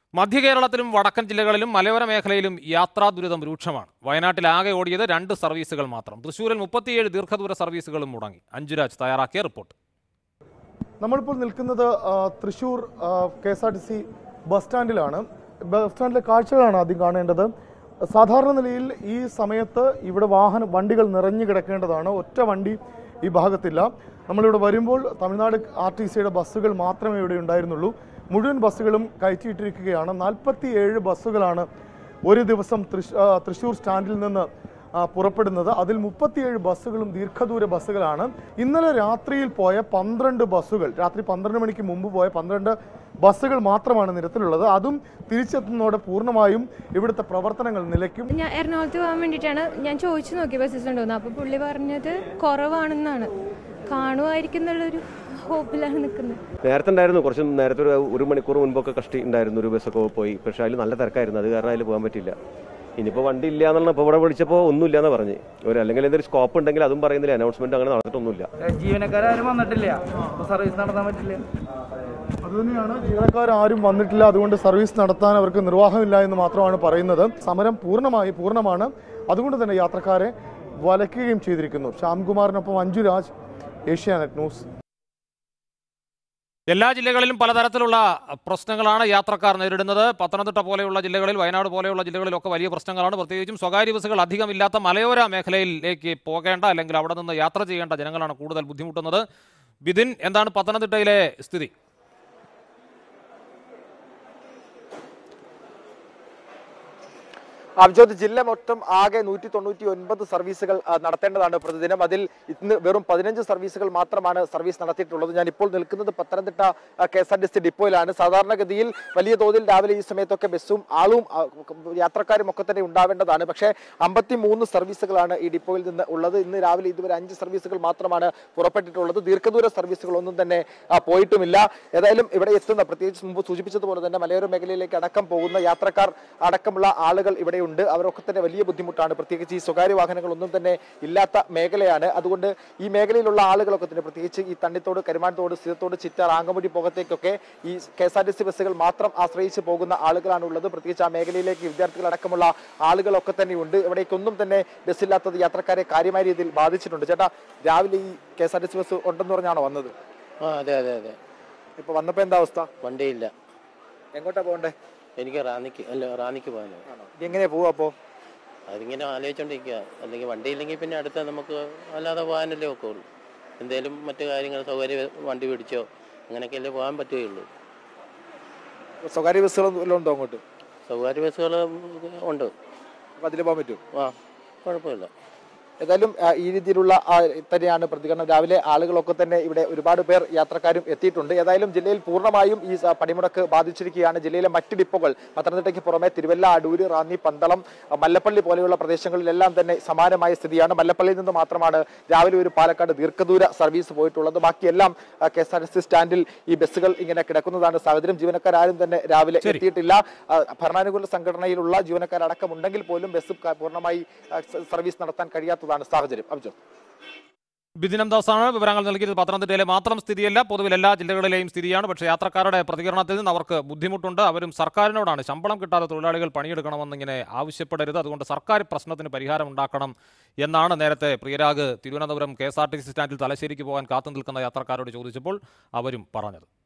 മധ്യകേരളത്തിലും വടക്കൻ ജില്ലകളിലും മലയോര മേഖലയിലും യാത്രാ ദുരിതം രൂക്ഷമാണ് വയനാട്ടിൽ ആകെ ഓടിയത് രണ്ട് സർവീസുകൾ മാത്രം തൃശൂരിൽ മുപ്പത്തിയേഴ് ദീർഘദൂര സർവീസുകളും മുടങ്ങി അഞ്ജുരാജ് തയ്യാറാക്കിയ റിപ്പോർട്ട് നമ്മളിപ്പോൾ നിൽക്കുന്നത് ആ, Thrissur K S R T C bus സ്റ്റാൻഡിലാണ് ബസ് സ്റ്റാൻഡിലെ കാഴ്ചകളാണ് ആദ്യം കാണേണ്ടത് സാധാരണ നിലയിൽ ഈ സമയത്ത് ഇവിടെ വാഹന വണ്ടികൾ നിറഞ്ഞു കിടക്കേണ്ടതാണ് ഒറ്റ വണ്ടി ഈ ഭാഗത്തില്ല നമ്മളിവിടെ വരുമ്പോൾ തമിഴ്നാട് ആർ ടി സിയുടെ ബസ്സുകൾ മാത്രമേ ഇവിടെ ഉണ്ടായിരുന്നുള്ളൂ മുഴുവൻ ബസ്സുകളും കയറ്റിയിട്ടിരിക്കുകയാണ് നാൽപ്പത്തി ഏഴ് ബസ്സുകളാണ് ഒരു ദിവസം തൃശ് ആ, തൃശ്ശൂർ സ്റ്റാൻഡിൽ നിന്ന് ആ, പുറപ്പെടുന്നത് അതിൽ മുപ്പത്തിയേഴ് ബസ്സുകളും ദീർഘദൂര ബസ്സുകളാണ് ഇന്നലെ രാത്രിയിൽ പോയ പന്ത്രണ്ട് ബസ്സുകൾ രാത്രി പന്ത്രണ്ട് മണിക്ക് മുമ്പ് പോയ പന്ത്രണ്ട് ബസ്സുകൾ മാത്രമാണ് നിരത്തിലുള്ളത് അതും തിരിച്ചെത്തുന്നതോടെ പൂർണ്ണമായും ഇവിടുത്തെ പ്രവർത്തനങ്ങൾ നിലയ്ക്കും ഞാൻ എറണാകുളത്ത് പോകാൻ വേണ്ടിയിട്ടാണ് ഞാൻ ചോദിച്ചു നോക്കി ബസ്സസ് ഉണ്ടോന്ന് അപ്പോൾ പുള്ളി പറഞ്ഞത് കുറവാണെന്നാണ് കാണുമായിരിക്കും എന്നുള്ളൊരു ഹോപ്പിലാണ് നിൽക്കുന്നത് നേരത്തെ ഉണ്ടായിരുന്നു കുറച്ച് നേരത്തെ ഒരു ഒരു മണിക്കൂർ മുൻപൊക്കെ കഷ്ടി ഉണ്ടായിരുന്നു ഒരു ബസ്സൊക്കെ പോയി പക്ഷേ അതിൽ നല്ല തിരക്കായിരുന്നു അത് കാരണം അതിൽ പോകാൻ പറ്റില്ല ഇനിയിപ്പോൾ വണ്ടി ഇല്ല എന്നുള്ള ഇപ്പോൾ ഇവിടെ വിളിച്ചപ്പോൾ ഒന്നുമില്ല എന്ന് പറഞ്ഞ് ഒരു അല്ലെങ്കിൽ എന്തൊരു സ്കോപ്പ് ഉണ്ടെങ്കിൽ അതും പറയുന്നില്ല അനൗൺസ്മെന്റ് അങ്ങനെ നടന്നിട്ടൊന്നുമില്ല ജീവനക്കാരും വന്നിട്ടില്ല അപ്പൊ സർവീസ് നടത്താൻ പറ്റില്ല അതുതന്നെയാണ് ജീവനക്കാരും വന്നിട്ടില്ല അതുകൊണ്ട് സർവീസ് നടത്താൻ അവർക്ക് നിർവാഹമില്ല എന്ന് മാത്രമാണ് പറയുന്നത് സമരം പൂർണ്ണമായി പൂർണ്ണമാണ് അതുകൊണ്ട് തന്നെ യാത്രക്കാരെ വലയ്ക്കുകയും ചെയ്തിരിക്കുന്നു ശ്യാംകുമാറിനൊപ്പം അഞ്ജുരാജ് ഏഷ്യാനെറ്റ് ന്യൂസ് എല്ലാ ജില്ലകളിലും പലതരത്തിലുള്ള പ്രശ്നങ്ങളാണ് യാത്രക്കാർ നേരിടുന്നത് പത്തനംതിട്ട പോലെയുള്ള ജില്ലകളിൽ വയനാട് പോലെയുള്ള ജില്ലകളിലൊക്കെ വലിയ പ്രശ്നങ്ങളാണ് പ്രത്യേകിച്ചും സ്വകാര്യ ബസ്സുകൾ അധികമില്ലാത്ത മലയോര മേഖലയിലേക്ക് പോകേണ്ട അല്ലെങ്കിൽ അവിടെ നിന്ന് യാത്ര ചെയ്യേണ്ട ജനങ്ങളാണ് കൂടുതൽ ബുദ്ധിമുട്ടുന്നത് ബിദിൻ എന്താണ് പത്തനംതിട്ടയിലെ സ്ഥിതി അബ്ജോദ് ജില്ല മൊത്തം ആകെ നൂറ്റി തൊണ്ണൂറ്റി ഒൻപത് സർവീസുകൾ ആ, നടത്തേണ്ടതാണ് പ്രതിദിനം അതിൽ ഇന്ന് വെറും പതിനഞ്ച് സർവീസുകൾ മാത്രമാണ് സർവീസ് നടത്തിയിട്ടുള്ളത് ഞാൻ ഇപ്പോൾ നിൽക്കുന്നത് Pathanamthitta K S R T C ഡിപ്പോയിലാണ് സാധാരണഗതിയിൽ വലിയ തോതിൽ രാവിലെ ഈ സമയത്തൊക്കെ ബസ്സും ആളും ആ, യാത്രക്കാരും ഒക്കെ തന്നെ ഉണ്ടാവേണ്ടതാണ് പക്ഷേ അമ്പത്തി മൂന്ന് സർവീസുകളാണ് ഈ ഡിപ്പോയിൽ നിന്ന് ഉള്ളത് ഇന്ന് രാവിലെ ഇതുവരെ അഞ്ച് സർവീസുകൾ മാത്രമാണ് പുറപ്പെട്ടിട്ടുള്ളത് ദീർഘദൂര സർവീസുകളൊന്നും തന്നെ ആ, പോയിട്ടുമില്ല ഏതായാലും ഇവിടെ എത്തുന്ന പ്രത്യേകിച്ച് മുമ്പ് സൂചിപ്പിച്ചതുപോലെ തന്നെ മലയോര മേഖലയിലേക്ക് അടക്കം പോകുന്ന യാത്രക്കാർ അടക്കമുള്ള ആളുകൾ ഇവിടെയുണ്ട് അവരൊക്കെ തന്നെ വലിയ ബുദ്ധിമുട്ടാണ് പ്രത്യേകിച്ച് ഈ സ്വകാര്യ വാഹനങ്ങളൊന്നും തന്നെ ഇല്ലാത്ത മേഖലയാണ് അതുകൊണ്ട് ഈ മേഖലയിലുള്ള ആളുകളൊക്കെ തന്നെ പ്രത്യേകിച്ച് ഈ തണ്ണിത്തോട് കരുമാനത്തോട് സ്ഥിരത്തോട് ചിറ്റാർ ആങ്കമുടി പോകത്തേക്കൊക്കെ ഈ K S R T C ബസ്സുകൾ മാത്രം ആശ്രയിച്ച് പോകുന്ന ആളുകളാണ് ഉള്ളത് പ്രത്യേകിച്ച് ആ മേഖലയിലേക്ക് വിദ്യാർത്ഥികളടക്കമുള്ള ആളുകളൊക്കെ തന്നെ ഉണ്ട് ഇവിടേക്കൊന്നും തന്നെ ബസ്സില്ലാത്തത് യാത്രക്കാരെ കാര്യമായ രീതിയിൽ ബാധിച്ചിട്ടുണ്ട് ചേട്ടാ രാവിലെ ഈ K S R T C bus ഉണ്ടെന്ന് പറഞ്ഞാണോ വന്നത് ആ അതെ അതെ അതെ ഇപ്പൊ വന്നപ്പോ എന്താ അവസ്ഥ വണ്ടിയില്ല എങ്ങോട്ടാ പോകണ്ടേ എനിക്ക് റാന്നിക്ക് അല്ല റാന്നിക്ക് പോകാനോ ഇനി എങ്ങനെയാ പോവാ അപ്പോ അതിങ്ങനെ ആലോചിച്ചോണ്ടിരിക്കുക അല്ലെങ്കിൽ വണ്ടിയില്ലെങ്കിൽ പിന്നെ അടുത്ത നമുക്ക് അല്ലാതെ പോകാനല്ലേ ഒക്കെ ഉള്ളൂ എന്തേലും മറ്റു കാര്യങ്ങൾ സൗകര്യ വണ്ടി പിടിച്ചോ അങ്ങനെയൊക്കെയല്ലേ പോകാൻ പറ്റുകയുള്ളൂ സ്വകാര്യ ബസ്സുകളൊന്നും ഉണ്ടോ അങ്ങോട്ട് സ്വകാര്യ ബസ്സുകൾ ഉണ്ട് അപ്പൊ അതിൽ പോകാൻ പറ്റും ആ കുഴപ്പമില്ല ഏതായാലും ആ, ഈ രീതിയിലുള്ള ആ, തന്നെയാണ് പ്രതികരണം രാവിലെ ആളുകളൊക്കെ തന്നെ ഇവിടെ ഒരുപാട് പേർ യാത്രക്കാരും എത്തിയിട്ടുണ്ട് ഏതായാലും ജില്ലയിൽ പൂർണ്ണമായും ഈ സ- പണിമുടക്ക് ബാധിച്ചിരിക്കുകയാണ് ജില്ലയിലെ മറ്റ് ഡിപ്പോകൾ പത്തനംതിട്ടയ്ക്ക് പുറമെ തിരുവല്ല അടൂര് റാന്നി പന്തളം ആ, മല്ലപ്പള്ളി പോലെയുള്ള പ്രദേശങ്ങളിലെല്ലാം തന്നെ സമാനമായ സ്ഥിതിയാണ് മല്ലപ്പള്ളിയിൽ നിന്ന് മാത്രമാണ് രാവിലെ ഒരു പാലക്കാട് ദീർഘദൂര സർവീസ് പോയിട്ടുള്ളത് ബാക്കിയെല്ലാം K S R T C സ്റ്റാൻഡിൽ ഈ ബസ്സുകൾ ഇങ്ങനെ കിടക്കുന്നതാണ് സാഹചര്യം ജീവനക്കാരും തന്നെ രാവിലെ ശരി. എത്തിയിട്ടില്ല ആ, ഭരണാനുകൂല സംഘടനയിലുള്ള ജീവനക്കാരടക്കം ഉണ്ടെങ്കിൽ പോലും ബസ് ക- പൂർണ്ണമായി ആ, സ- സർവീസ് നടത്താൻ കഴിയാത്തതാണ് സാഹചര്യം അബ്ജോ ബിദിനം ദാസാണ് വിവരങ്ങൾ നൽകിയത് പത്തനംതിട്ടയിലെ മാത്രം സ്ഥിതിയല്ല പൊതുവിൽ എല്ലാ ജില്ലകളിലെയും സ്ഥിതിയാണ് പക്ഷേ യാത്രക്കാരുടെ പ്രതികരണത്തിൽ നിന്ന് അവർക്ക് ബുദ്ധിമുട്ടുണ്ട് അവരും സർക്കാരിനോടാണ് ശമ്പളം കിട്ടാതെ തൊഴിലാളികൾ പണിയെടുക്കണമെന്നിങ്ങനെ ആവശ്യപ്പെടരുത് അതുകൊണ്ട് സർക്കാർ പ്രശ്നത്തിന് പരിഹാരം ഉണ്ടാക്കണം എന്നാണ് നേരത്തെ Priyarag Thiruvananthapuram K S R T C സ്റ്റാൻഡിൽ തലശ്ശേരിക്ക് പോകാൻ കാത്തു നിൽക്കുന്ന യാത്രക്കാരോട് ചോദിച്ചപ്പോൾ അവരും പറഞ്ഞത്